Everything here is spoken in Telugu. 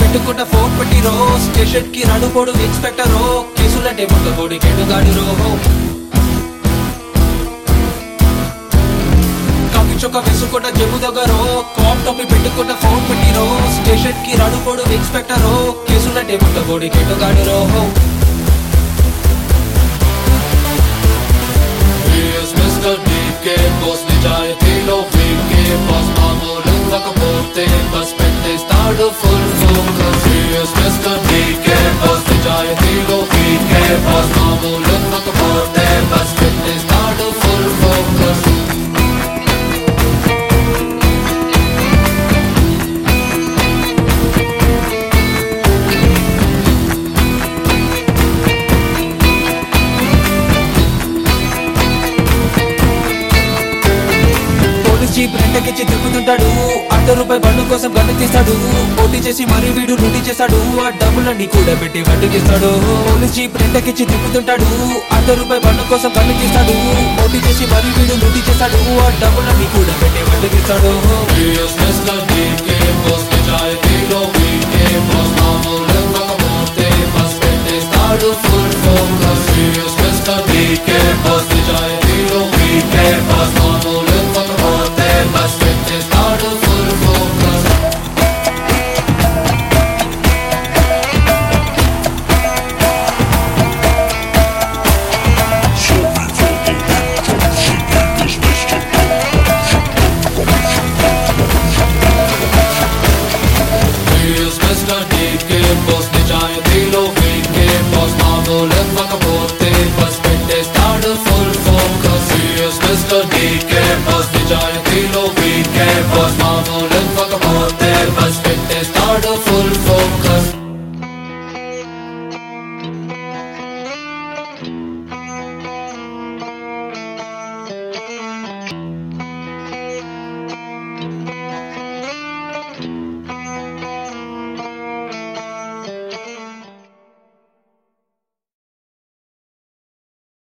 పెట్టుకుంట ఫోన్ పెట్టిరో స్టేషన్ కి నడుపోడు ఇన్స్పెక్టరో కేసులంటే ముందు కెడుగాడు రో కాకి చొక్క వేసుకుంట జబ్బు దగ్గరో కాప్ టోపి పెట్టుకుంట ఫోన్ పెట్టిరో స్టేషన్ కి నడుపోడు ఇన్స్పెక్టరో కేసులంటే ముందు కెడుగాడు రో Here's Mr. DK, boss నిజాయితీలో వీకే బాస్ మామూలు ఇవ్వకపోతే బస్ పెట్టేస్తాడు full focus Here's Mr. DK, boss నిజాయితీలో వీకే బాస్ మామూలు ఇవ్వకపోతే బస్ పెట్టేస్తాడు ఫుల్ ఫోకస్ పోలీస్ జీప్ రెంటకిచ్చి తిప్పుతుంటాడు అర్ధ రూపాయి బండు కోసం గన్ను తీస్తాడు పోటీ చేసి మరీ వీడు లూటీ చేస్తాడు ఆ డబ్బులన్నీ కూడా పెట్టి గడ్డుకిస్తాడు పోలీస్ జీప్ రెంటకిచ్చి తిప్పుతుంటాడు అర్ధ రూపాయి బండు కోసం గన్ను తీస్తాడు పోటీ చేసి మరీ వీడు లూటీ చేస్తాడు ఆ డబ్బులన్నీ కూడా పెట్టి గడ్డుకిస్తాడు Here's Mr. DK, boss నిజాయితీలో వీకే బాస్ మామూలు ఇవ్వకపోతే బస్ పెట్టేస్తాడు ఫుల్ ఫోకస్